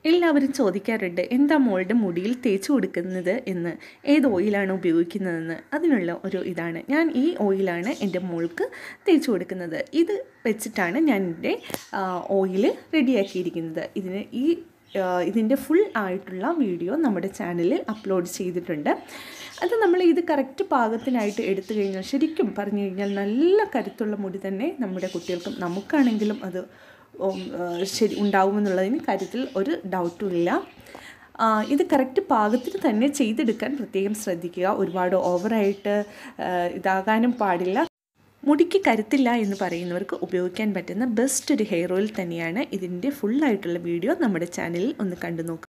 എല്ലാവരും ചോദിക്കാറുണ്ട് എന്താ മോളുടെ മുടിയിൽ തേച്ച് കൊടുക്കുന്നത് എന്ന് ഏത് ഓയിലാണ് ഉപയോഗിക്കുന്നതെന്ന് അതിനുള്ള ഒരു ഇതാണ് ഞാൻ ഈ ഓയിലാണ് എൻ്റെ മോൾക്ക് തേച്ച് കൊടുക്കുന്നത് ഇത് വെച്ചിട്ടാണ് ഞാൻ എൻ്റെ ഓയിൽ റെഡിയാക്കിയിരിക്കുന്നത് ഇതിന് ഈ ആ, ഇതിൻ്റെ ഫുൾ ആയിട്ടുള്ള വീഡിയോ നമ്മുടെ ചാനലിൽ അപ്ലോഡ് ചെയ്തിട്ടുണ്ട് അത് നമ്മൾ ഇത് കറക്റ്റ് പാകത്തിനായിട്ട് എടുത്തു കഴിഞ്ഞാൽ ശരിക്കും പറഞ്ഞു കഴിഞ്ഞാൽ നല്ല കരുത്തുള്ള മുടി തന്നെ നമ്മുടെ കുട്ടികൾക്കും നമുക്കാണെങ്കിലും അത് ഉം, ആ, ശരി ഉണ്ടാവുമെന്നുള്ളതിന് കാര്യത്തിൽ ഒരു ഡൗട്ടും ഇല്ല ആ, ഇത് കറക്റ്റ് പാകത്തിന് തന്നെ ചെയ്തെടുക്കാൻ പ്രത്യേകം ശ്രദ്ധിക്കുക ഒരുപാട് ഓവറായിട്ട് ആ, ഇതാകാനും പാടില്ല മുടിക്ക് കരുത്തില്ല എന്ന് പറയുന്നവർക്ക് ഉപയോഗിക്കാൻ പറ്റുന്ന ബെസ്റ്റ് ഒരു ഹെയർ ഓയിൽ തന്നെയാണ് ഇതിൻ്റെ ഫുള്ളായിട്ടുള്ള വീഡിയോ നമ്മുടെ ചാനലിൽ ഒന്ന് കണ്ടു നോക്കുക